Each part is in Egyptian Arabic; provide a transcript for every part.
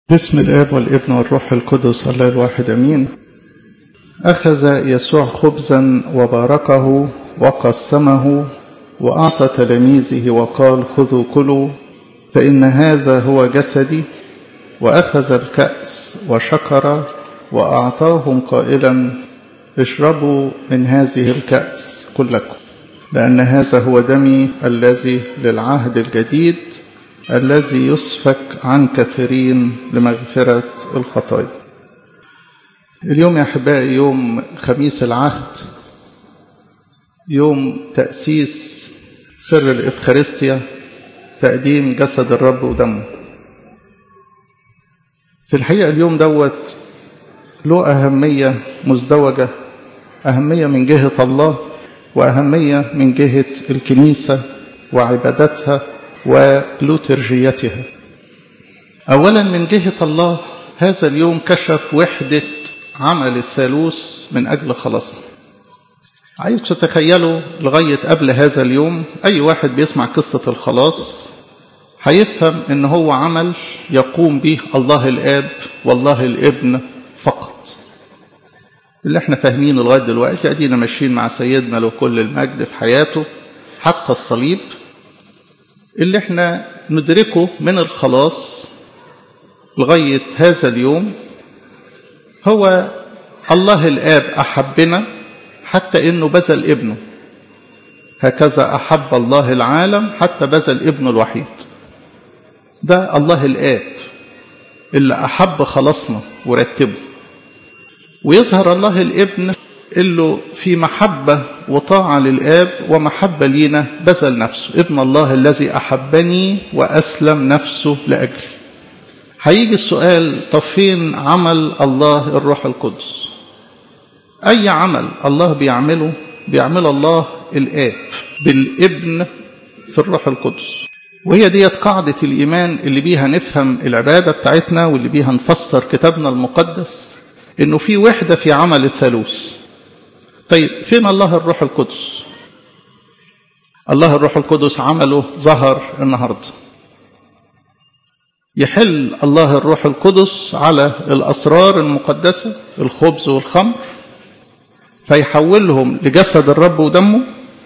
بسم الاب والابن والروح القدس الله الواحد امين اخذ يسوع خبزا وباركه وقسمه واعطى تلاميذه وقال خذوا كلوا فان هذا هو جسدي واخذ الكاس وشكر واعطاهم قائلا اشربوا من هذه الكاس كلكم لان هذا هو دمي الذي للعهد الجديد الذي يسفك عن كثيرين لمغفرة الخطايا اليوم يا أحبائي يوم خميس العهد يوم تأسيس سر الإفخارستيا تقديم جسد الرب ودمه في الحقيقة اليوم دوت له أهمية مزدوجة أهمية من جهة الله وأهمية من جهة الكنيسة وعبادتها ولوترجيتها اولا من جهه الله هذا اليوم كشف وحده عمل الثالوث من اجل خلاصنا عايز تتخيلوا لغايه قبل هذا اليوم اي واحد بيسمع قصه الخلاص هيفهم ان هو عمل يقوم به الله الاب والله الابن فقط اللي احنا فاهمينه لغايه دلوقتي ادينا ماشيين مع سيدنا له كل المجد في حياته حتى الصليب اللي احنا ندركه من الخلاص لغاية هذا اليوم هو الله الآب أحبنا حتى إنه بذل ابنه هكذا أحب الله العالم حتى بذل ابنه الوحيد ده الله الآب اللي أحب خلاصنا ورتبه ويظهر الله الابن اللي في محبة وطاعة للآب ومحبة لينا بذل نفسه ابن الله الذي أحبني وأسلم نفسه لأجلي هيجي السؤال طب فين عمل الله الروح القدس أي عمل الله بيعمله بيعمل الله الآب بالابن في الروح القدس وهي ديت قاعدة الإيمان اللي بيها نفهم العبادة بتاعتنا واللي بيها نفسر كتابنا المقدس إنه في وحدة في عمل الثالوث طيب فين الله الروح القدس الله الروح القدس عمله ظهر النهارده يحل الله الروح القدس على الاسرار المقدسه الخبز والخمر فيحولهم لجسد الرب ودمه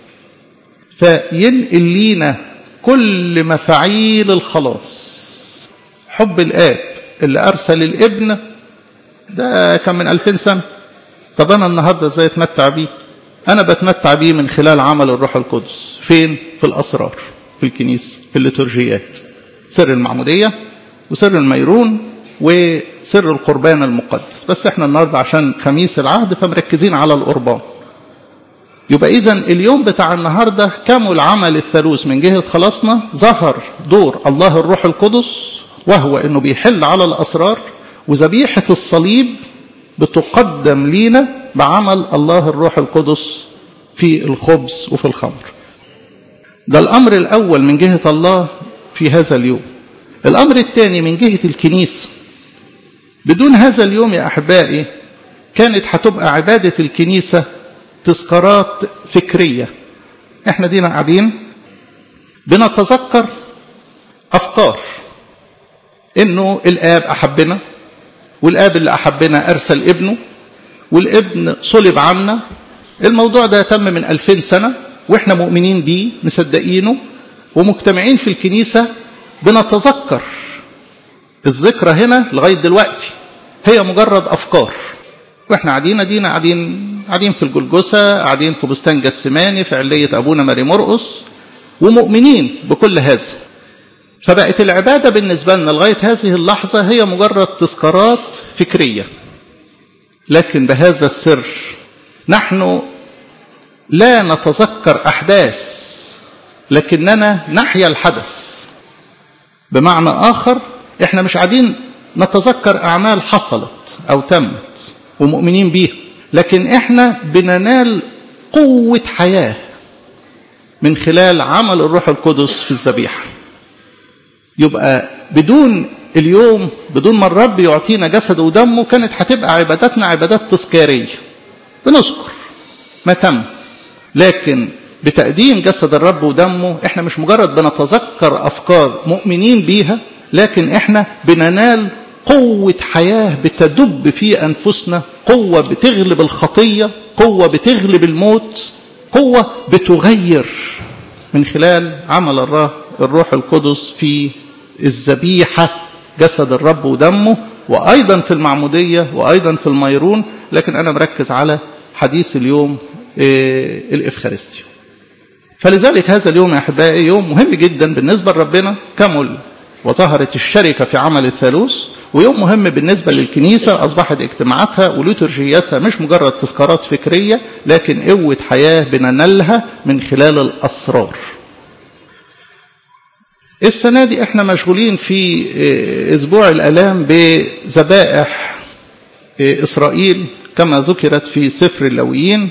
فينقل لينا كل مفاعيل الخلاص حب الاب اللي ارسل الابن ده كان من ألفين سنه طب أنا النهاردة إزاي أتمتع بيه؟ أنا بتمتع بيه من خلال عمل الروح القدس فين؟ في الأسرار في الكنيسة في الليتورجيات سر المعمودية وسر الميرون وسر القربان المقدس بس احنا النهاردة عشان خميس العهد فمركزين على القربان يبقى إذا اليوم بتاع النهاردة كمل عمل الثالوث من جهة خلاصنا ظهر دور الله الروح القدس وهو أنه بيحل على الأسرار وذبيحة الصليب بتقدم لينا بعمل الله الروح القدس في الخبز وفي الخمر ده الأمر الأول من جهة الله في هذا اليوم الأمر الثاني من جهة الكنيسة بدون هذا اليوم يا أحبائي كانت هتبقى عبادة الكنيسة تذكارات فكرية احنا دينا قاعدين بنتذكر أفكار إنه الآب أحبنا والآب اللي أحبنا أرسل ابنه والابن صلب عنا الموضوع ده تم من ألفين سنة وإحنا مؤمنين بيه مصدقينه ومجتمعين في الكنيسة بنتذكر الذكرى هنا لغاية دلوقتي هي مجرد أفكار وإحنا قاعدين أدينا قاعدين قاعدين في الجلجسة قاعدين في بستان جسماني في علية أبونا ماري مرقس ومؤمنين بكل هذا فبقت العبادة بالنسبة لنا لغاية هذه اللحظة هي مجرد تذكارات فكرية لكن بهذا السر نحن لا نتذكر أحداث لكننا نحيا الحدث بمعنى آخر احنا مش قاعدين نتذكر أعمال حصلت أو تمت ومؤمنين بيها لكن احنا بننال قوة حياة من خلال عمل الروح القدس في الذبيحه يبقى بدون اليوم بدون ما الرب يعطينا جسده ودمه كانت هتبقى عباداتنا عبادات تذكارية بنذكر ما تم لكن بتقديم جسد الرب ودمه احنا مش مجرد بنتذكر افكار مؤمنين بيها لكن احنا بننال قوة حياة بتدب في أنفسنا قوة بتغلب الخطية قوة بتغلب الموت قوة بتغير من خلال عمل الروح القدس في الذبيحة جسد الرب ودمه وأيضا في المعمودية وأيضا في الميرون لكن أنا مركز على حديث اليوم الإفخارستيا فلذلك هذا اليوم يا أحبائي يوم مهم جدا بالنسبة لربنا كمل وظهرت الشركة في عمل الثالوث ويوم مهم بالنسبة للكنيسة أصبحت اجتماعاتها وليتورجياتها مش مجرد تذكارات فكرية لكن قوة حياة بننالها من خلال الأسرار السنة دي احنا مشغولين في اسبوع الالام بذبائح اسرائيل كما ذكرت في سفر اللويين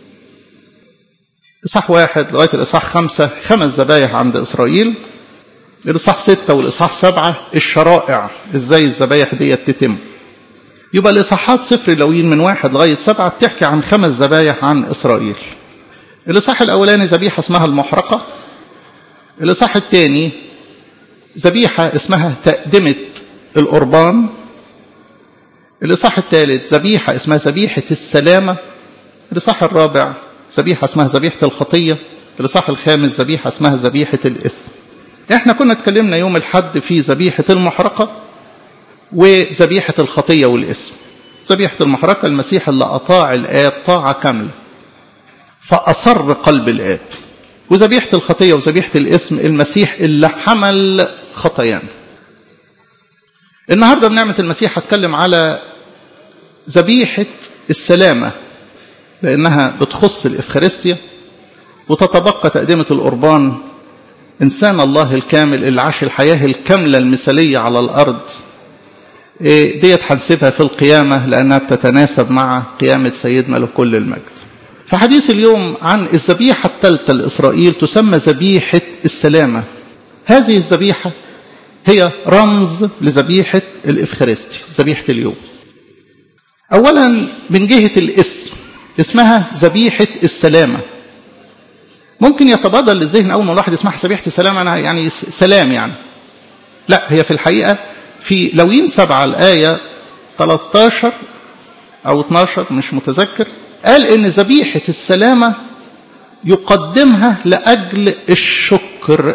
اصحاح واحد لغايه الاصحاح خمسه خمس ذبايح عند اسرائيل الاصحاح سته والاصحاح سبعه الشرائع ازاي الذبايح ديت تتم يبقى الاصحاحات سفر اللويين من واحد لغايه سبعه بتحكي عن خمس ذبايح عن اسرائيل الاصحاح الاولاني ذبيحه اسمها المحرقه الاصحاح الثاني ذبيحة اسمها تقدمة القربان الإصحاح الثالث ذبيحة اسمها ذبيحة السلامة الإصحاح الرابع ذبيحة اسمها ذبيحة الخطية الإصحاح الخامس ذبيحة اسمها ذبيحة الإثم احنا كنا اتكلمنا يوم الحد في ذبيحة المحرقة وذبيحة الخطية والإثم ذبيحة المحرقة المسيح اللي أطاع الآب طاعة كاملة فأصر قلب الآب وذبيحة الخطية وذبيحة الاسم المسيح اللي حمل خطايانا النهاردة بنعمة المسيح هتكلم على ذبيحة السلامة لأنها بتخص الإفخارستيا وتتبقى تقدمة القربان إنسان الله الكامل اللي عاش الحياة الكاملة المثالية على الأرض ديت هنسيبها في القيامة لأنها بتتناسب مع قيامة سيدنا لكل المجد فحديث اليوم عن الذبيحة الثالثة لإسرائيل تسمى ذبيحة السلامة هذه الذبيحة هي رمز لذبيحة الإفخارستي ذبيحة اليوم أولا من جهة الاسم اسمها ذبيحة السلامة ممكن يتبادل للذهن أول ما الواحد يسمعها ذبيحة السلامة أنا يعني سلام يعني لا هي في الحقيقة في لوين سبعة الآية 13 أو 12 مش متذكر قال ان ذبيحة السلامة يقدمها لأجل الشكر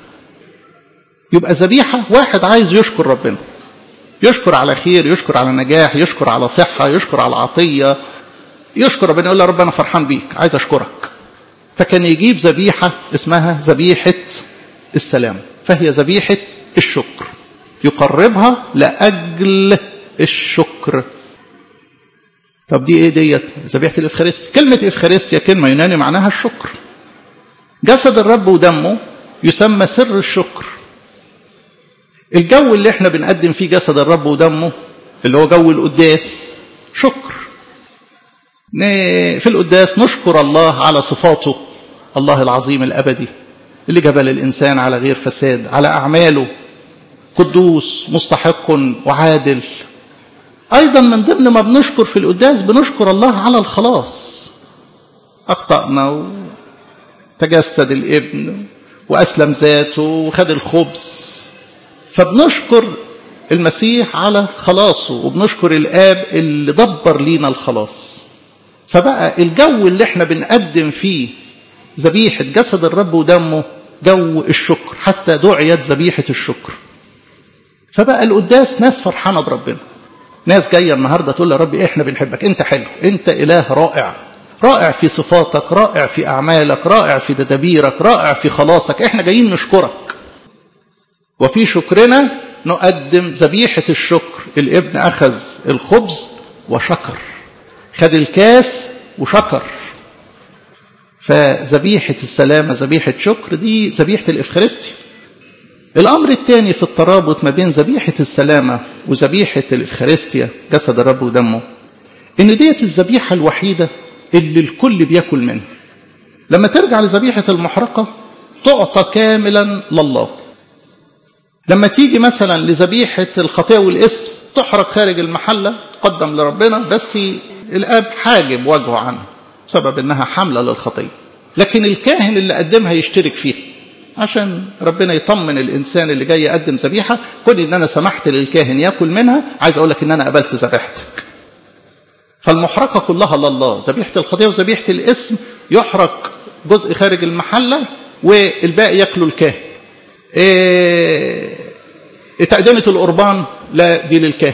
يبقى ذبيحة واحد عايز يشكر ربنا يشكر على خير يشكر على نجاح يشكر على صحة يشكر على عطية يشكر ربنا يقول له رب أنا فرحان بيك عايز أشكرك فكان يجيب ذبيحة اسمها ذبيحة السلام فهي ذبيحة الشكر يقربها لأجل الشكر طب دي ايه ديت ذبيحه الافخارستيا كلمه افخارستيا كلمه يوناني معناها الشكر جسد الرب ودمه يسمى سر الشكر الجو اللي احنا بنقدم فيه جسد الرب ودمه اللي هو جو القداس شكر في القداس نشكر الله على صفاته الله العظيم الابدي اللي جبل الانسان على غير فساد على اعماله قدوس مستحق وعادل أيضا من ضمن ما بنشكر في القداس بنشكر الله على الخلاص أخطأنا وتجسد الابن وأسلم ذاته وخد الخبز فبنشكر المسيح على خلاصه وبنشكر الآب اللي دبر لينا الخلاص فبقى الجو اللي احنا بنقدم فيه ذبيحة جسد الرب ودمه جو الشكر حتى دعيت ذبيحة الشكر فبقى القداس ناس فرحانة بربنا ناس جايه النهارده تقول يا رب احنا بنحبك انت حلو انت اله رائع رائع في صفاتك رائع في اعمالك رائع في تدابيرك رائع في خلاصك احنا جايين نشكرك وفي شكرنا نقدم ذبيحه الشكر الابن اخذ الخبز وشكر خد الكاس وشكر فذبيحه السلامه ذبيحه شكر دي ذبيحه الافخارستيا الأمر الثاني في الترابط ما بين ذبيحة السلامة وذبيحة الإفخارستيا جسد الرب ودمه إن ديت الذبيحة الوحيدة اللي الكل بياكل منها لما ترجع لذبيحة المحرقة تعطى كاملا لله لما تيجي مثلا لذبيحة الخطيئة والاسم تحرق خارج المحلة تقدم لربنا بس الآب حاجب وجهه عنها بسبب إنها حملة للخطية لكن الكاهن اللي قدمها يشترك فيها عشان ربنا يطمن الإنسان اللي جاي يقدم ذبيحة كون إن أنا سمحت للكاهن يأكل منها عايز أقول لك إن أنا قبلت ذبيحتك فالمحرقة كلها لله ذبيحة الخطية وذبيحة الاسم يحرق جزء خارج المحلة والباقي ياكله الكاهن إيه تقدمة القربان لا دي للكاهن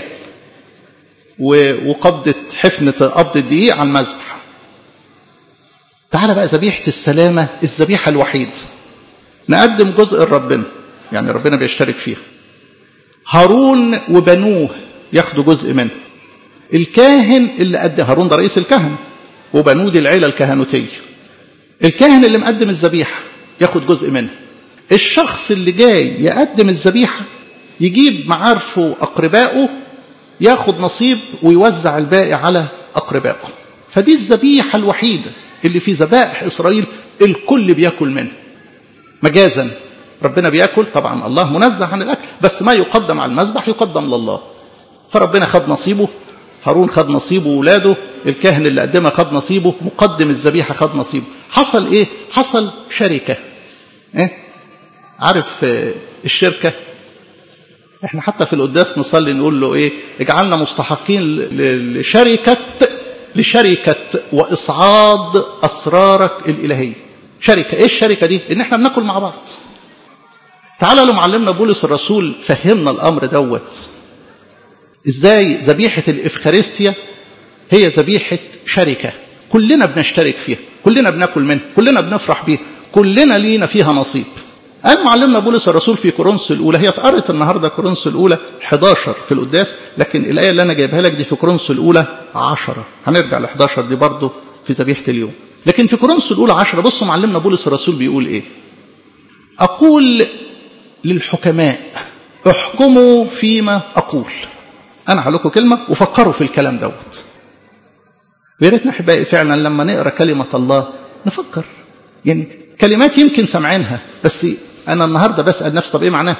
وقبضة حفنة قبض الدقيق على المذبح تعالى بقى ذبيحة السلامة الذبيحة الوحيدة نقدم جزء لربنا يعني ربنا بيشترك فيها هارون وبنوه ياخدوا جزء منه الكاهن اللي قد هارون ده رئيس الكهنة وبنوه دي العيلة الكهنوتية الكاهن اللي مقدم الذبيحة ياخد جزء منها الشخص اللي جاي يقدم الذبيحة يجيب معارفه أقربائه ياخد نصيب ويوزع الباقي على أقربائه فدي الذبيحة الوحيدة اللي في ذبائح إسرائيل الكل بياكل منها مجازا ربنا بياكل طبعا الله منزه عن الأكل بس ما يقدم على المذبح يقدم لله فربنا خد نصيبه هارون خد نصيبه وولاده الكاهن اللي قدمها خد نصيبه مقدم الذبيحة خد نصيبه حصل ايه حصل شركة ايه عارف الشركة احنا حتى في القداس نصلي نقول له ايه اجعلنا مستحقين لشركة لشركة وإصعاد أسرارك الإلهية شركة إيه الشركة دي إن إحنا بناكل مع بعض تعالى لو معلمنا بولس الرسول فهمنا الأمر دوت إزاي ذبيحة الإفخارستيا هي ذبيحة شركة كلنا بنشترك فيها كلنا بناكل منها كلنا بنفرح بيها كلنا لينا فيها نصيب قال معلمنا بولس الرسول في كورنثوس الاولى هي اتقرت النهارده كورنثوس الاولى 11 في القداس لكن الايه اللي انا جايبها لك دي في كورنثوس الاولى 10 هنرجع ل 11 دي برضه في ذبيحه اليوم لكن في كورنثوس الاولى 10 بصوا معلمنا بولس الرسول بيقول ايه اقول للحكماء احكموا فيما اقول انا هقول لكم كلمه وفكروا في الكلام دوت ويا ريتنا احبائي فعلا لما نقرا كلمه الله نفكر يعني كلمات يمكن سمعينها بس أنا النهاردة بسأل نفسي طب إيه معناها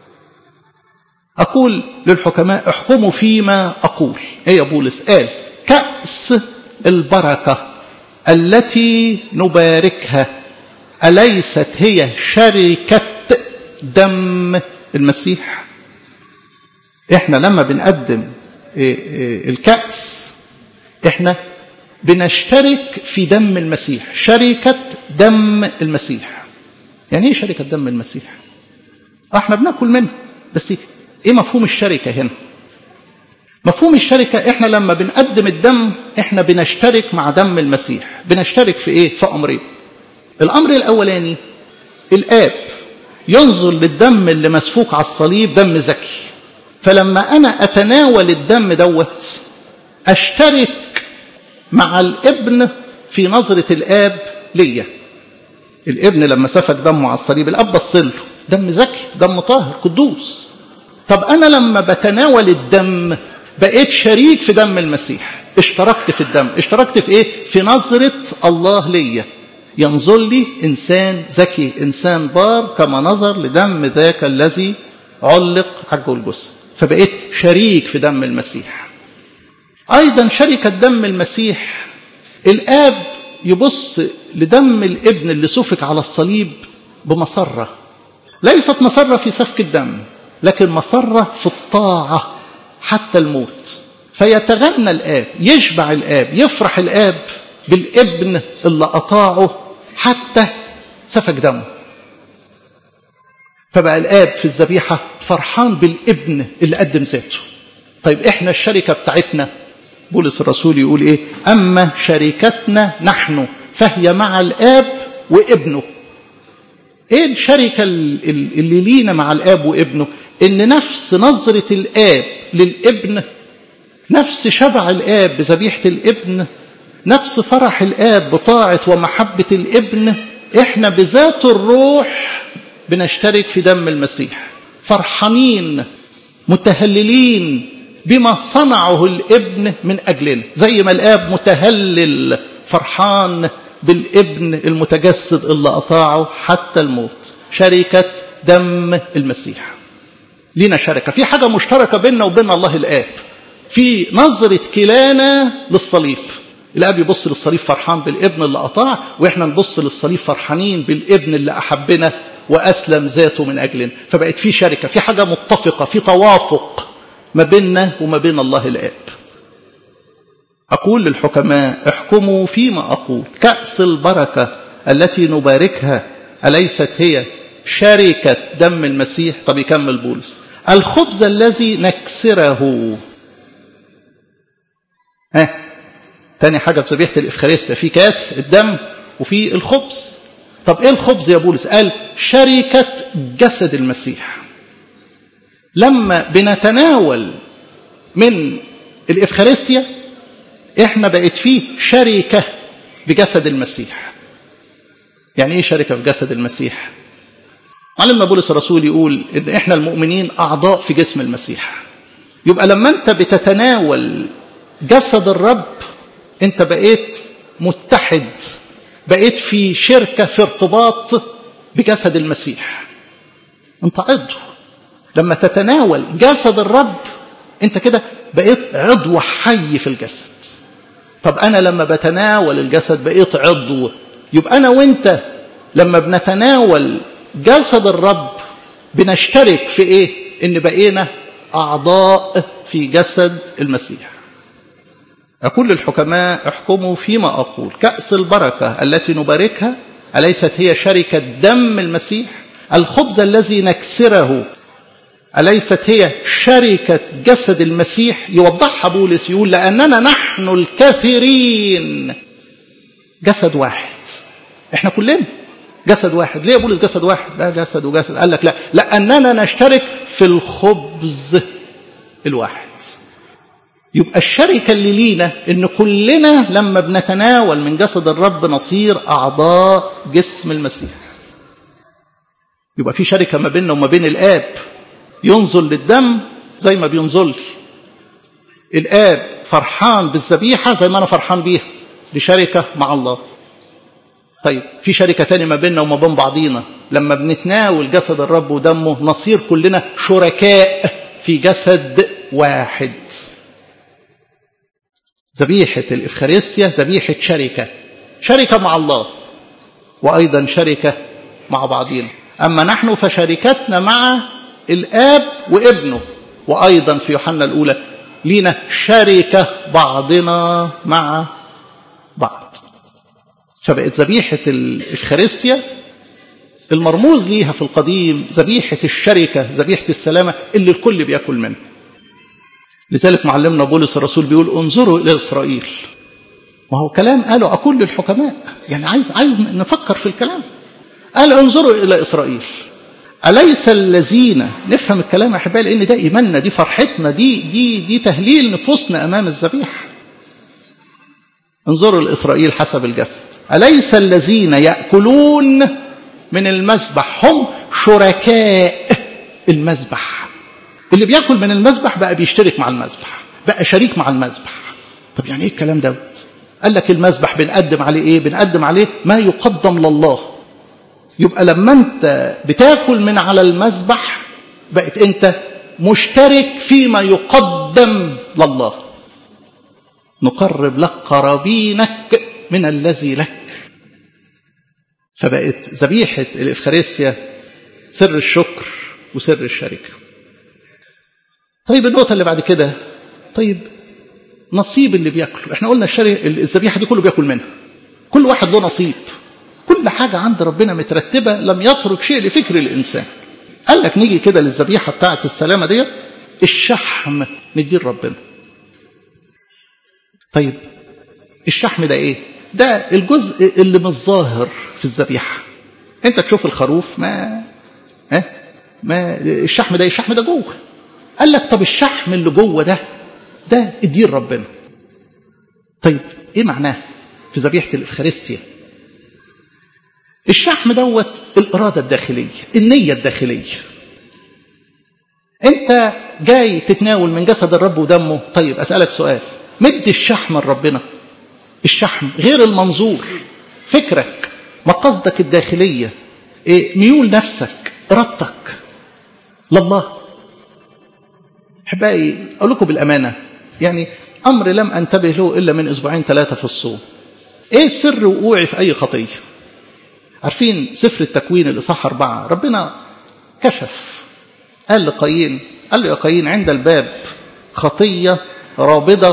أقول للحكماء احكموا فيما أقول إيه يا بولس قال كأس البركة التي نباركها أليست هي شركة دم المسيح إحنا لما بنقدم الكأس إحنا بنشترك في دم المسيح شركة دم المسيح يعني ايه شركة دم المسيح احنا بناكل منه بس ايه مفهوم الشركة هنا مفهوم الشركة احنا لما بنقدم الدم احنا بنشترك مع دم المسيح بنشترك في ايه في امرين الامر الاولاني الاب ينظر للدم اللي مسفوك على الصليب دم زكي فلما انا اتناول الدم دوت اشترك مع الابن في نظرة الآب ليا الابن لما سفك دمه على الصليب الأب بص له دم زكي دم طاهر قدوس طب أنا لما بتناول الدم بقيت شريك في دم المسيح اشتركت في الدم اشتركت في ايه في نظرة الله ليا ينظر لي إنسان ذكي إنسان بار كما نظر لدم ذاك الذي علق حجه الجثة فبقيت شريك في دم المسيح أيضا شركة دم المسيح الآب يبص لدم الابن اللي سفك على الصليب بمسرة ليست مسرة في سفك الدم لكن مسرة في الطاعة حتى الموت فيتغنى الآب يشبع الآب يفرح الآب بالابن اللي أطاعه حتى سفك دمه فبقى الآب في الذبيحة فرحان بالابن اللي قدم ذاته طيب احنا الشركة بتاعتنا بولس الرسول يقول ايه اما شركتنا نحن فهي مع الاب وابنه ايه الشركة اللي لينا مع الاب وابنه ان نفس نظرة الاب للابن نفس شبع الاب بذبيحة الابن نفس فرح الاب بطاعة ومحبة الابن احنا بذات الروح بنشترك في دم المسيح فرحانين متهللين بما صنعه الابن من أجلنا زي ما الآب متهلل فرحان بالابن المتجسد اللي أطاعه حتى الموت شركة دم المسيح لينا شركة في حاجة مشتركة بيننا وبين الله الآب في نظرة كلانا للصليب الاب يبص للصليب فرحان بالابن اللي اطاع واحنا نبص للصليب فرحانين بالابن اللي احبنا وأسلم ذاته من أجلنا فبقت في شركة في حاجة متفقة في توافق ما بيننا وما بين الله الآب أقول للحكماء احكموا فيما أقول كأس البركة التي نباركها أليست هي شركة دم المسيح طب يكمل بولس الخبز الذي نكسره ها تاني حاجة في ذبيحة الإفخارستة في كاس الدم وفي الخبز طب ايه الخبز يا بولس قال شركة جسد المسيح لما بنتناول من الإفخارستيا احنا بقت فيه شركة بجسد المسيح يعني ايه شركة في جسد المسيح معلمنا بولس الرسول يقول ان احنا المؤمنين اعضاء في جسم المسيح يبقى لما انت بتتناول جسد الرب انت بقيت متحد بقيت في شركة في ارتباط بجسد المسيح انت عضو لما تتناول جسد الرب انت كده بقيت عضو حي في الجسد طب انا لما بتناول الجسد بقيت عضو يبقى انا وانت لما بنتناول جسد الرب بنشترك في ايه ان بقينا اعضاء في جسد المسيح أقول للحكماء احكموا فيما أقول كأس البركة التي نباركها أليست هي شركة دم المسيح الخبز الذي نكسره أليست هي شركة جسد المسيح يوضحها بولس يقول لأننا نحن الكثيرين جسد واحد احنا كلنا جسد واحد ليه بولس جسد واحد لا جسد وجسد قال لك لا لأننا نشترك في الخبز الواحد يبقى الشركة اللي لينا ان كلنا لما بنتناول من جسد الرب نصير اعضاء جسم المسيح يبقى في شركة ما بيننا وما بين الاب ينزل للدم زي ما بينزل لي الاب فرحان بالذبيحة زي ما انا فرحان بيها دي شركة مع الله طيب في شركة تانية ما بيننا وما بين بعضينا لما بنتناول جسد الرب ودمه نصير كلنا شركاء في جسد واحد ذبيحة الإفخارستيا ذبيحة شركة شركة مع الله وأيضا شركة مع بعضنا أما نحن فشركتنا مع الآب وابنه وأيضا في يوحنا الأولى لينا شركة بعضنا مع بعض فبقت ذبيحة الإفخارستيا المرموز ليها في القديم ذبيحة الشركة ذبيحة السلامة اللي الكل بياكل منها لذلك معلمنا بولس الرسول بيقول انظروا الى اسرائيل ما هو كلام قاله اقول للحكماء يعني عايز عايز نفكر في الكلام قال انظروا الى اسرائيل اليس الذين نفهم الكلام يا احبائي لان ده ايماننا دي فرحتنا دي دي دي تهليل نفوسنا امام الذبيحه انظروا لاسرائيل حسب الجسد اليس الذين ياكلون من المذبح هم شركاء المذبح اللي بياكل من المذبح بقى بيشترك مع المذبح بقى شريك مع المذبح طب يعني ايه الكلام دوت قال لك المذبح بنقدم عليه ايه بنقدم عليه ما يقدم لله يبقى لما انت بتاكل من على المذبح بقت انت مشترك فيما يقدم لله نقرب لك قرابينك من الذي لك فبقت ذبيحة الإفخارستيا سر الشكر وسر الشركه طيب النقطة اللي بعد كده طيب نصيب اللي بياكله احنا قلنا الشري الذبيحة دي كله بياكل منها كل واحد له نصيب كل حاجة عند ربنا مترتبة لم يترك شيء لفكر الإنسان قال لك نيجي كده للذبيحة بتاعة السلامة ديت الشحم نديه لربنا طيب الشحم ده ايه ده الجزء اللي مش ظاهر في الذبيحة انت تشوف الخروف ما ها ما الشحم ده الشحم ده جوه قال لك طب الشحم اللي جوه ده ده اديه ربنا طيب ايه معناه في ذبيحه الافخارستيا الشحم دوت الاراده الداخليه النيه الداخليه انت جاي تتناول من جسد الرب ودمه طيب اسالك سؤال مد الشحم لربنا الشحم غير المنظور فكرك مقاصدك الداخليه إيه ميول نفسك ارادتك لله احبائي اقول لكم بالامانه يعني امر لم انتبه له الا من اسبوعين ثلاثه في الصوم ايه سر وقوعي في اي خطيه عارفين سفر التكوين الإصحاح أربعة ربنا كشف قال لقايين قال له يا قايين عند الباب خطية رابضة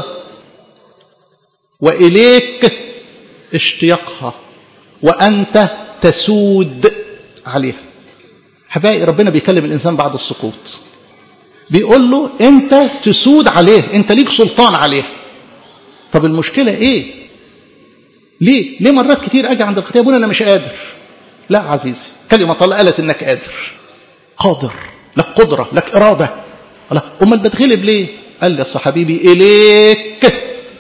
وإليك اشتياقها وأنت تسود عليها حبايبي ربنا بيكلم الإنسان بعد السقوط بيقول له أنت تسود عليه أنت ليك سلطان عليه طب المشكلة إيه ليه ليه مرات كتير أجي عند الخطية أنا مش قادر لا عزيزي كلمة الله قالت إنك قادر قادر لك قدرة لك إرادة لا أمال بتغلب ليه قال لي يا حبيبي إليك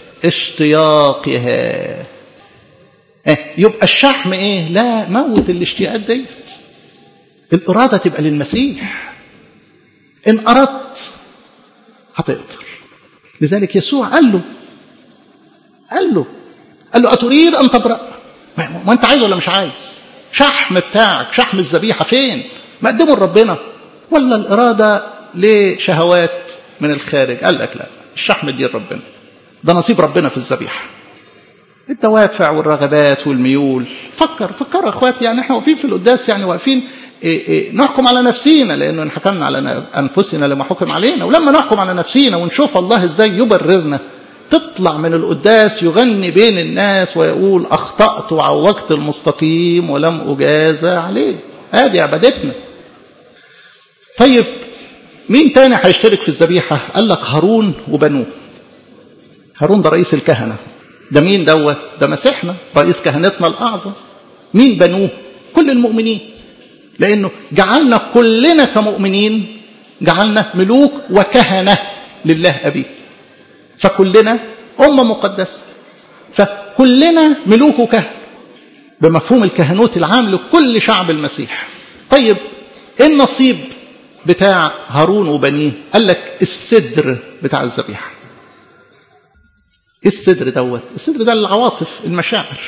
اشتياقها إيه؟ يبقى الشحم ايه لا موت الاشتياقات ديت الإرادة تبقى للمسيح إن أردت هتقدر لذلك يسوع قال له قال له قال له أتريد أن تبرأ ما أنت عايز ولا مش عايز شحم بتاعك شحم الذبيحة فين مقدمه لربنا ولا الإرادة لشهوات من الخارج قال لك لا الشحم دي ربنا ده نصيب ربنا في الذبيحه الدوافع والرغبات والميول فكر فكر يا اخواتي يعني احنا واقفين في القداس يعني واقفين إيه إيه نحكم على نفسينا لانه ان حكمنا على انفسنا لما حكم علينا ولما نحكم على نفسينا ونشوف الله ازاي يبررنا تطلع من القداس يغني بين الناس ويقول اخطات وعوجت المستقيم ولم اجازى عليه ادي عبادتنا طيب مين تاني هيشترك في الذبيحه قال لك هارون وبنوه هارون ده رئيس الكهنه ده مين دوت ده مسيحنا رئيس كهنتنا الأعظم مين بنوه كل المؤمنين لأنه جعلنا كلنا كمؤمنين جعلنا ملوك وكهنة لله أبيه فكلنا أمة مقدسة فكلنا ملوك وكهنة بمفهوم الكهنوت العام لكل شعب المسيح طيب النصيب بتاع هارون وبنيه قال لك السدر بتاع الذبيحه ايه الصدر دوت الصدر ده العواطف المشاعر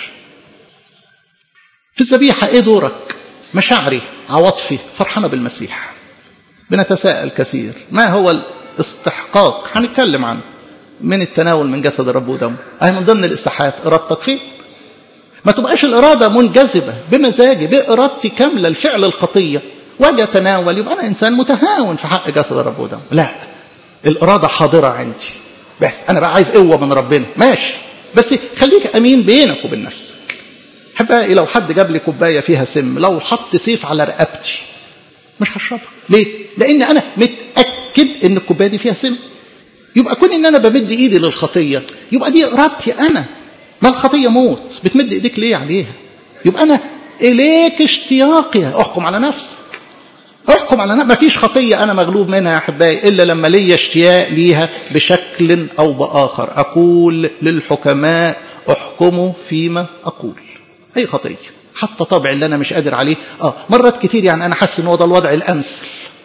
في الذبيحه ايه دورك مشاعري عواطفي فرحانه بالمسيح بنتساءل كثير ما هو الاستحقاق هنتكلم عنه من التناول من جسد الرب ودمه اهي من ضمن الاستحقاقات ارادتك فين ما تبقاش الاراده منجذبه بمزاجي بارادتي كامله لفعل الخطيه واجي اتناول يبقى انا انسان متهاون في حق جسد الرب ودمه لا الاراده حاضره عندي بس انا بقى عايز قوه من ربنا ماشي بس خليك امين بينك وبين نفسك احبائي لو حد جاب لي كوبايه فيها سم لو حط سيف على رقبتي مش هشربها ليه لان انا متاكد ان الكوبايه دي فيها سم يبقى كون ان انا بمد ايدي للخطيه يبقى دي ارادتي انا ما الخطيه موت بتمد ايديك ليه عليها يبقى انا اليك اشتياقي احكم على نفسك احكم على ما فيش خطيه انا مغلوب منها يا احبائي الا لما ليا اشتياق ليها بشكل او باخر اقول للحكماء احكموا فيما اقول اي خطيه حتى طبع اللي انا مش قادر عليه اه مرات كتير يعني انا حاسس ان هو ده الوضع الامثل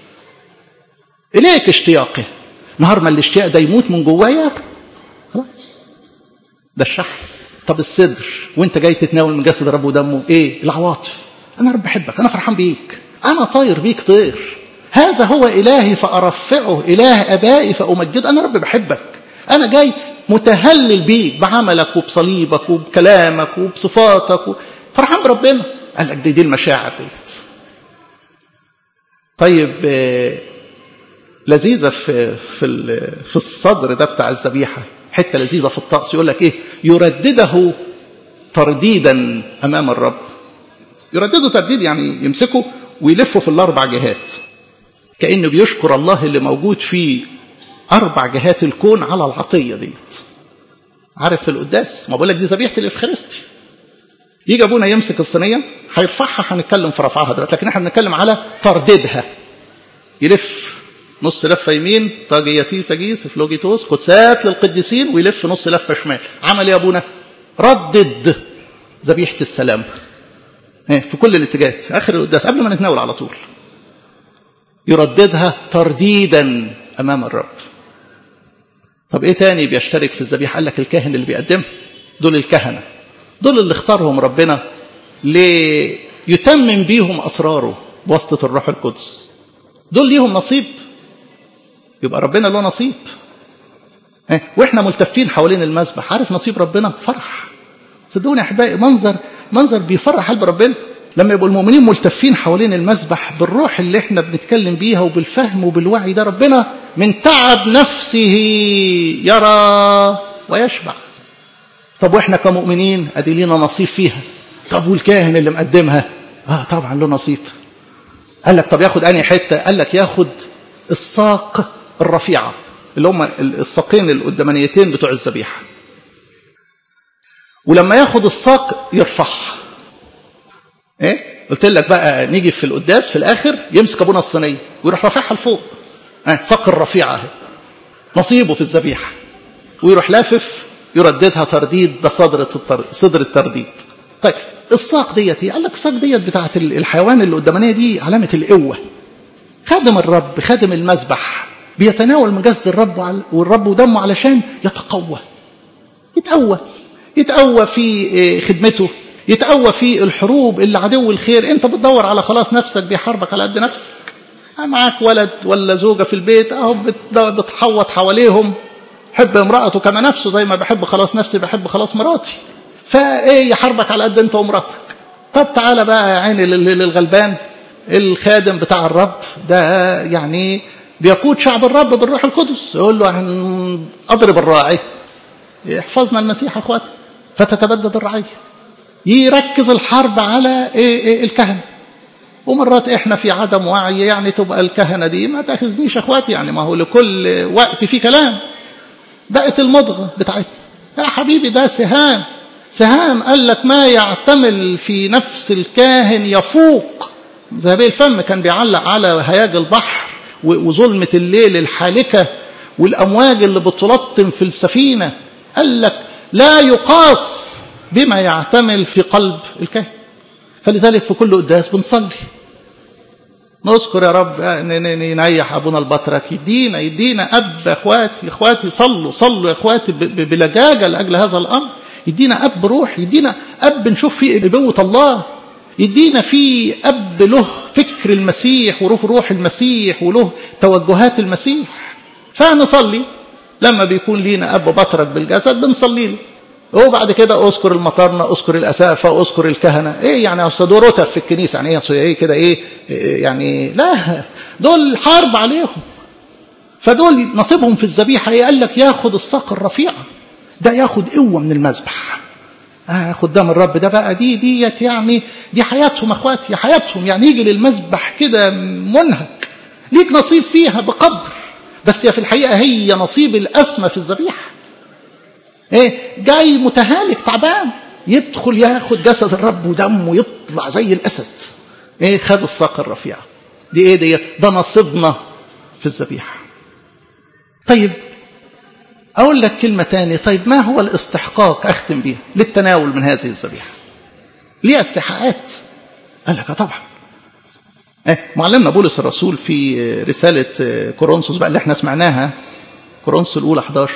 اليك اشتياقي نهار ما الاشتياق ده يموت من جوايا خلاص ده الشحن طب الصدر وانت جاي تتناول من جسد رب ودمه ايه العواطف انا رب بحبك انا فرحان بيك أنا طاير بيك طير هذا هو إلهي فأرفعه إله أبائي فأمجد أنا رب بحبك أنا جاي متهلل بيك بعملك وبصليبك وبكلامك وبصفاتك و... فرحان بربنا قال لك دي دي المشاعر ديت طيب لذيذة في في في الصدر ده بتاع الذبيحة حتة لذيذة في الطقس يقول لك إيه يردده ترديدا أمام الرب يردده ترديد يعني يمسكه ويلفه في الأربع جهات كأنه بيشكر الله اللي موجود في أربع جهات الكون على العطية ديت عارف في القداس ما بقول لك دي ذبيحة الإفخارستي يجي أبونا يمسك الصينية هيرفعها هنتكلم في رفعها دلوقتي لكن احنا بنتكلم على ترديدها يلف نص لفة يمين طاجيتيس أجيس فلوجيتوس قدسات للقديسين ويلف نص لفة شمال عمل يا أبونا ردد ذبيحة السلام في كل الاتجاهات اخر القداس قبل ما نتناول على طول يرددها ترديدا امام الرب طب ايه تاني بيشترك في الذبيحه قال لك الكاهن اللي بيقدمها دول الكهنه دول اللي اختارهم ربنا ليتمم بيهم اسراره بواسطه الروح القدس دول ليهم نصيب يبقى ربنا له نصيب واحنا ملتفين حوالين المسبح عارف نصيب ربنا فرح صدقوني يا احبائي منظر منظر بيفرح قلب ربنا لما يبقوا المؤمنين ملتفين حوالين المسبح بالروح اللي احنا بنتكلم بيها وبالفهم وبالوعي ده ربنا من تعب نفسه يرى ويشبع طب واحنا كمؤمنين ادي لينا نصيب فيها طب والكاهن اللي مقدمها اه طبعا له نصيب قال لك طب ياخد انهي حته قال لك ياخد الساق الرفيعه اللي هم الساقين القدامانيتين بتوع الذبيحه ولما ياخد الساق يرفعها ايه قلت لك بقى نيجي في القداس في الاخر يمسك ابونا الصينيه ويروح رافعها لفوق اه ساق الرفيعه اهي نصيبه في الذبيحه ويروح لافف يرددها ترديد ده صدر صدر الترديد طيب الساق ديت قال لك الساق ديت بتاعت الحيوان اللي قدامانيه دي علامه القوه خادم الرب خادم المذبح بيتناول من جسد الرب والرب ودمه علشان يتقوى يتقوى يتقوى في خدمته يتقوى في الحروب اللي عدو الخير انت بتدور على خلاص نفسك بيحاربك على قد نفسك معاك ولد ولا زوجة في البيت اهو بتحوط حواليهم حب امرأته كما نفسه زي ما بحب خلاص نفسي بحب خلاص مراتي فايه يحاربك على قد انت ومراتك طب تعالى بقى يا عيني للغلبان الخادم بتاع الرب ده يعني بيقود شعب الرب بالروح القدس يقول له عن اضرب الراعي يحفظنا المسيح اخواتي فتتبدد الرعيه يركز الحرب على الكهنه ومرات احنا في عدم وعي يعني تبقى الكهنه دي ما تاخذنيش اخواتي يعني ما هو لكل وقت في كلام بقت المضغه بتاعتنا يا حبيبي ده سهام سهام قال لك ما يعتمل في نفس الكاهن يفوق ذهبي الفم كان بيعلق على هياج البحر وظلمة الليل الحالكة والأمواج اللي بتلطم في السفينة قال لك لا يقاس بما يعتمل في قلب الكاهن فلذلك في كل قداس بنصلي نذكر يا رب نريح ابونا البطرك يدينا يدينا اب اخواتي اخواتي صلوا صلوا يا اخواتي بلجاجه لاجل هذا الامر يدينا اب روح يدينا اب نشوف فيه ابوه الله يدينا فيه اب له فكر المسيح وله روح المسيح وله توجهات المسيح فنصلي لما بيكون لينا اب بطرك بالجسد بنصلي له وبعد كده اذكر المطارنة اذكر الاسافة اذكر الكهنة ايه يعني اصل دول رتب في الكنيسة يعني ايه ايه كده ايه يعني لا دول حرب عليهم فدول نصيبهم في الذبيحة ايه قال لك ياخد الساق الرفيعة ده ياخد قوة من المذبح آه خدام الرب ده بقى دي ديت يعني دي حياتهم اخواتي حياتهم يعني يجي للمذبح كده منهك ليك نصيب فيها بقدر بس هي في الحقيقة هي نصيب الأسمى في الذبيحة ايه جاي متهالك تعبان يدخل ياخد جسد الرب ودمه يطلع زي الاسد ايه خد الساق الرفيعه دي ايه ديت ده نصيبنا في الذبيحه طيب اقول لك كلمه تاني طيب ما هو الاستحقاق اختم بيها للتناول من هذه الذبيحه ليه استحقاقات قال لك طبعا ايه معلمنا بولس الرسول في رساله كورنثوس بقى اللي احنا سمعناها كورنثوس الاولى 11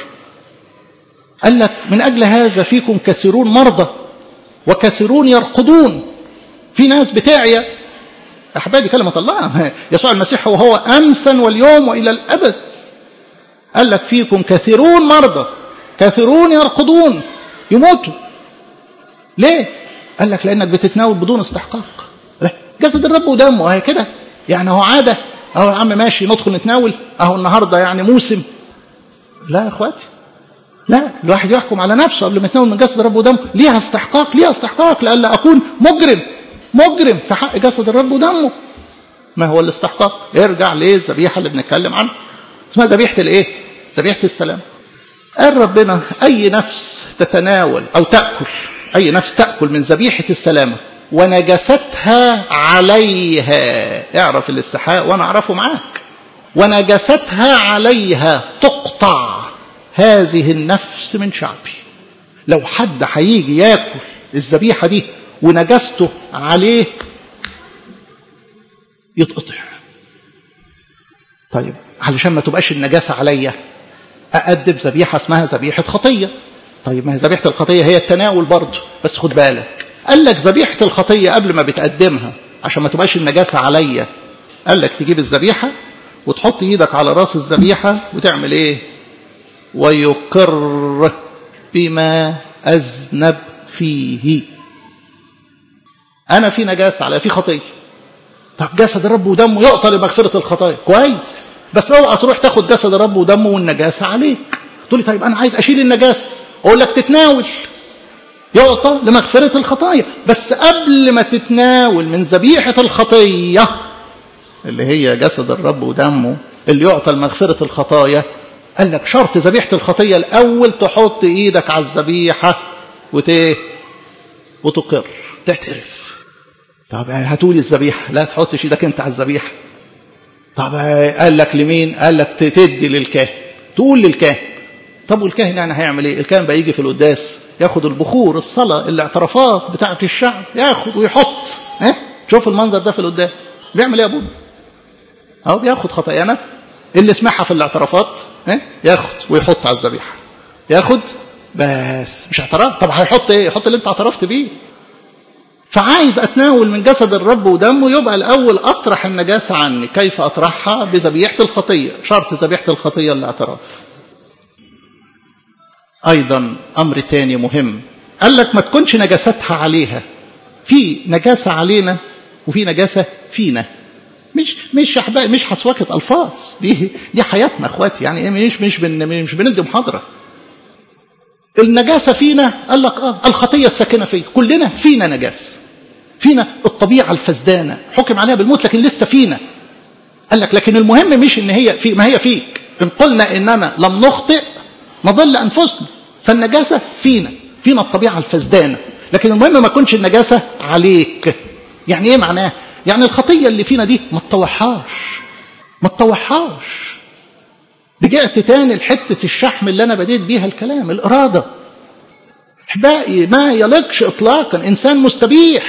قال لك من أجل هذا فيكم كثيرون مرضى وكثيرون يرقدون في ناس بتاعية أحبابي كلمة الله يسوع المسيح هو هو أمسا واليوم وإلى الأبد قال لك فيكم كثيرون مرضى كثيرون يرقدون يموتوا ليه؟ قال لك لأنك بتتناول بدون استحقاق جسد الرب ودمه هي كده يعني هو عادة أهو يا عم ماشي ندخل نتناول أهو النهاردة يعني موسم لا يا إخواتي لا الواحد يحكم على نفسه قبل ما يتناول من جسد الرب ودمه ليها استحقاق ليها استحقاق لألا أكون مجرم مجرم في حق جسد الرب ودمه ما هو الاستحقاق ارجع للذبيحة اللي بنتكلم عنها اسمها ذبيحة الايه ذبيحة السلام قال ربنا أي نفس تتناول أو تأكل أي نفس تأكل من ذبيحة السلامة ونجستها عليها اعرف الاستحقاق وأنا أعرفه معاك ونجستها عليها تقطع هذه النفس من شعبي لو حد هيجي ياكل الذبيحه دي ونجسته عليه يتقطع طيب علشان ما تبقاش النجاسه عليا اقدم ذبيحه اسمها ذبيحه خطيه طيب ما هي ذبيحه الخطيه هي التناول برضه بس خد بالك قال لك ذبيحه الخطيه قبل ما بتقدمها عشان ما تبقاش النجاسه عليا قال لك تجيب الذبيحه وتحط ايدك على راس الذبيحه وتعمل ايه ويقر بما أذنب فيه انا في نجاسه على في خطيه طب جسد الرب ودمه يعطى لمغفره الخطايا كويس بس اوعى تروح تاخد جسد الرب ودمه والنجاسه عليك تقول لي طيب انا عايز اشيل النجاسه اقول لك تتناول يعطى لمغفره الخطايا بس قبل ما تتناول من ذبيحه الخطيه اللي هي جسد الرب ودمه اللي يعطى لمغفره الخطايا قال لك شرط ذبيحه الخطيه الاول تحط ايدك على الذبيحه وت وتقر تعترف طب هاتولي الذبيحه لا تحطش ايدك انت على الذبيحه طب قال لك لمين قال لك تدي للكاهن تقول للكاهن طب والكاهن يعني هيعمل ايه الكاهن بقى يجي في القداس ياخد البخور الصلاه الاعترافات بتاعه الشعب ياخد ويحط ها شوف المنظر ده في القداس بيعمل ايه يا ابونا اهو بياخد خطايانا اللي سمعها في الاعترافات ها ياخد ويحط على الذبيحه ياخد بس مش اعتراف طب هيحط ايه يحط اللي انت اعترفت بيه فعايز اتناول من جسد الرب ودمه يبقى الاول اطرح النجاسه عني كيف اطرحها بذبيحه الخطيه شرط ذبيحه الخطيه الاعتراف ايضا امر تاني مهم قال لك ما تكونش نجاستها عليها في نجاسه علينا وفي نجاسه فينا مش مش احبائي مش حسوكه الفاظ دي دي حياتنا اخواتي يعني مش مش بن مش بندي محاضره النجاسة فينا قال لك اه الخطية الساكنة فيا كلنا فينا نجاسة فينا الطبيعة الفسدانة حكم عليها بالموت لكن لسه فينا قال لك لكن المهم مش ان هي في ما هي فيك ان قلنا اننا لم نخطئ نضل انفسنا فالنجاسة فينا فينا الطبيعة الفسدانة لكن المهم ما تكونش النجاسة عليك يعني ايه معناه يعني الخطية اللي فينا دي ما تطوحهاش ما تطوحهاش رجعت تاني لحتة الشحم اللي أنا بديت بيها الكلام الإرادة أحبائي ما يليقش إطلاقا إنسان مستبيح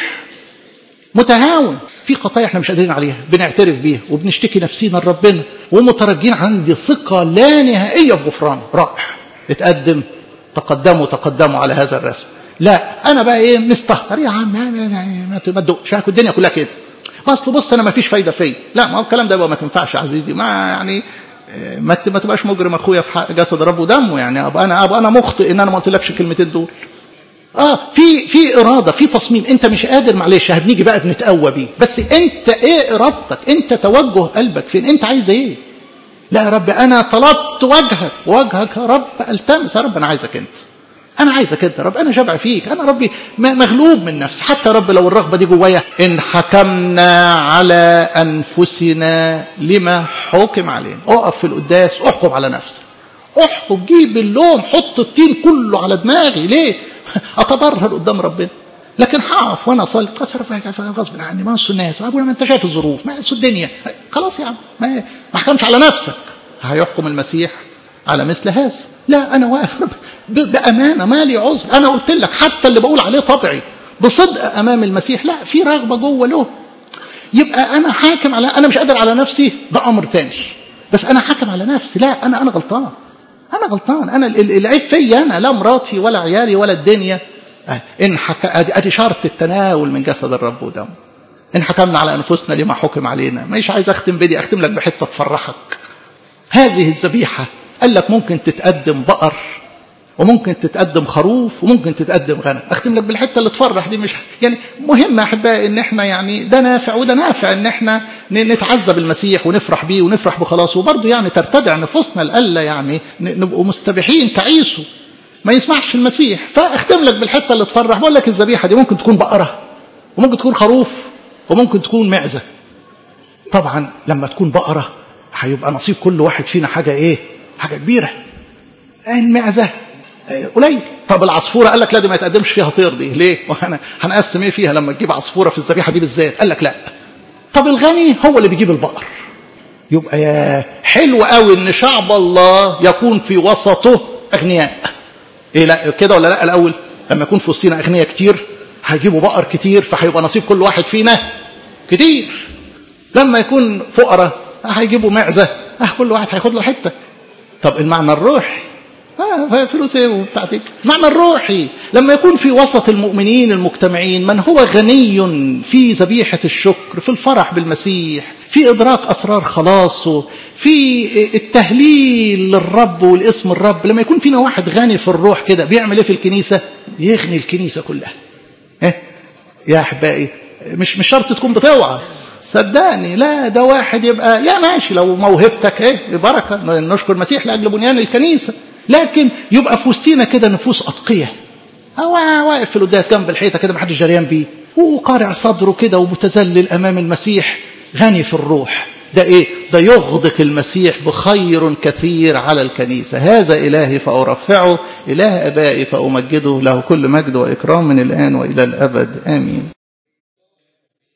متهاون في خطايا احنا مش قادرين عليها بنعترف بيها وبنشتكي نفسينا لربنا ومترجين عندي ثقة لا نهائية في غفران رائع اتقدم تقدموا تقدموا على هذا الرسم لا انا بقى ايه مستهتر يا عم ما, ما, ما تدقش الدنيا كلها كده اصل بص انا ما فيش فايده فيا لا ما هو الكلام ده بقى ما تنفعش يا عزيزي ما يعني ما ما تبقاش مجرم اخويا في حق جسد رب ودمه يعني ابقى انا ابقى انا مخطئ ان انا ما قلتلكش الكلمتين دول اه في في اراده في تصميم انت مش قادر معلش هنيجي بقى بنتقوى بيه بس انت ايه ارادتك انت توجه قلبك فين انت عايز ايه لا يا رب انا طلبت وجهك وجهك يا رب التمس يا رب انا عايزك انت انا عايزك انت يا رب انا شبع فيك انا ربي مغلوب من نفسي حتى يا رب لو الرغبه دي جوايا ان حكمنا على انفسنا لما حكم علينا اقف في القداس احكم على نفسك احكم جيب اللوم حط التين كله على دماغي ليه اتبرر قدام ربنا لكن هقف وانا اصلي غصب عني ما الناس ابونا ما انت شايف الظروف ما الدنيا خلاص يا عم ما ما احكمش على نفسك هيحكم المسيح على مثل هذا لا انا واقف بامانه مالي عذر انا قلت لك حتى اللي بقول عليه طبعي بصدق امام المسيح لا في رغبه جوه له يبقى انا حاكم على انا مش قادر على نفسي ده امر تاني بس انا حاكم على نفسي لا انا انا غلطان انا غلطان انا العيب فيا انا لا مراتي ولا عيالي ولا الدنيا ان حك... ادي شرط التناول من جسد الرب ودمه ان حكمنا على انفسنا لما حكم علينا مش عايز اختم بدي اختم لك بحته تفرحك هذه الذبيحه قال لك ممكن تتقدم بقر وممكن تتقدم خروف وممكن تتقدم غنم اختم لك بالحته اللي تفرح دي مش يعني مهم يا احبائي ان احنا يعني ده نافع وده نافع ان احنا نتعذب المسيح ونفرح بيه ونفرح بخلاصه وبرضه يعني ترتدع نفوسنا الالا يعني نبقوا مستبيحين كعيسو ما يسمعش المسيح فاختم لك بالحته اللي تفرح بقول لك الذبيحه دي ممكن تكون بقره وممكن تكون خروف وممكن تكون معزه طبعا لما تكون بقره هيبقى نصيب كل واحد فينا حاجه ايه حاجه كبيره المعزه قليل طب العصفوره قال لك لا دي ما يتقدمش فيها طير دي ليه وانا هنقسم ايه فيها لما تجيب عصفوره في الذبيحه دي بالذات قال لك لا طب الغني هو اللي بيجيب البقر يبقى يا حلو قوي ان شعب الله يكون في وسطه اغنياء ايه لا كده ولا لا الاول لما يكون في وسطنا اغنياء كتير هيجيبوا بقر كتير فهيبقى نصيب كل واحد فينا كتير لما يكون فقراء هيجيبوا معزه اه كل واحد هياخد له حته طب المعنى الروحي آه فلوس ايه وبتاعتي المعنى الروحي لما يكون في وسط المؤمنين المجتمعين من هو غني في ذبيحة الشكر في الفرح بالمسيح في إدراك أسرار خلاصه في التهليل للرب والاسم الرب لما يكون فينا واحد غني في الروح كده بيعمل ايه في الكنيسة يغني الكنيسة كلها إيه؟ يا أحبائي مش مش شرط تكون بتوعظ صدقني لا ده واحد يبقى يا ماشي لو موهبتك ايه بركه نشكر المسيح لاجل بنيان الكنيسه لكن يبقى في وسطينا كده نفوس اتقيه هو واقف في القداس جنب الحيطه كده محدش جريان بيه وقارع صدره كده ومتذلل امام المسيح غني في الروح ده ايه ده يغدق المسيح بخير كثير على الكنيسه هذا الهي فارفعه اله ابائي فامجده له كل مجد واكرام من الان والى الابد امين